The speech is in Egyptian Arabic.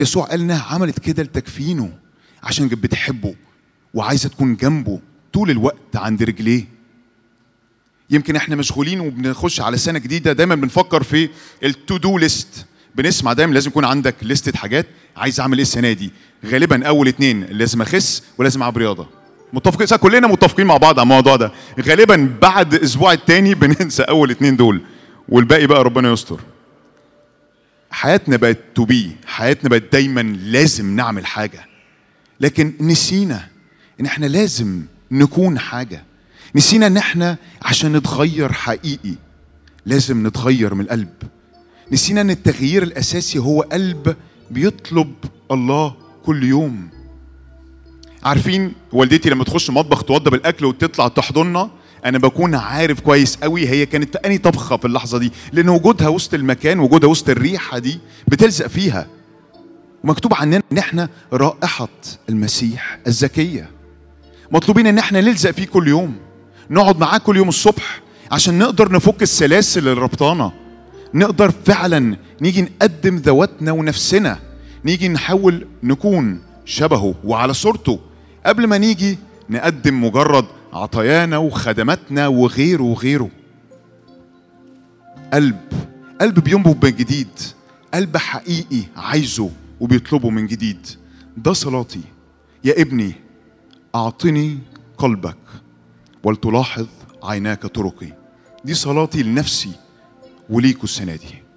يسوع قال انها عملت كده لتكفينه عشان كانت بتحبه وعايزه تكون جنبه طول الوقت عند رجليه يمكن احنا مشغولين وبنخش على سنه جديده دايما بنفكر في التو دو ليست بنسمع دايما لازم يكون عندك لستة حاجات عايز اعمل ايه السنه دي غالبا اول اتنين لازم اخس ولازم العب رياضه متفقين صح كلنا متفقين مع بعض على الموضوع ده غالبا بعد اسبوع التاني بننسى اول اتنين دول والباقي بقى ربنا يستر حياتنا بقت تو بي حياتنا بقت دايما لازم نعمل حاجه لكن نسينا ان احنا لازم نكون حاجه نسينا ان احنا عشان نتغير حقيقي لازم نتغير من القلب نسينا ان التغيير الاساسي هو قلب بيطلب الله كل يوم عارفين والدتي لما تخش المطبخ توضب الاكل وتطلع تحضننا انا بكون عارف كويس قوي هي كانت اني طبخه في اللحظه دي لان وجودها وسط المكان وجودها وسط الريحه دي بتلزق فيها ومكتوب عننا ان احنا رائحه المسيح الزكيه مطلوبين ان احنا نلزق فيه كل يوم نقعد معاه كل يوم الصبح عشان نقدر نفك السلاسل اللي ربطانا نقدر فعلا نيجي نقدم ذواتنا ونفسنا نيجي نحاول نكون شبهه وعلى صورته قبل ما نيجي نقدم مجرد عطايانا وخدماتنا وغيره وغيره قلب قلب بينبض من جديد قلب حقيقي عايزه وبيطلبه من جديد ده صلاتي يا ابني اعطني قلبك ولتلاحظ عيناك طرقي دي صلاتي لنفسي وليكوا السنه دي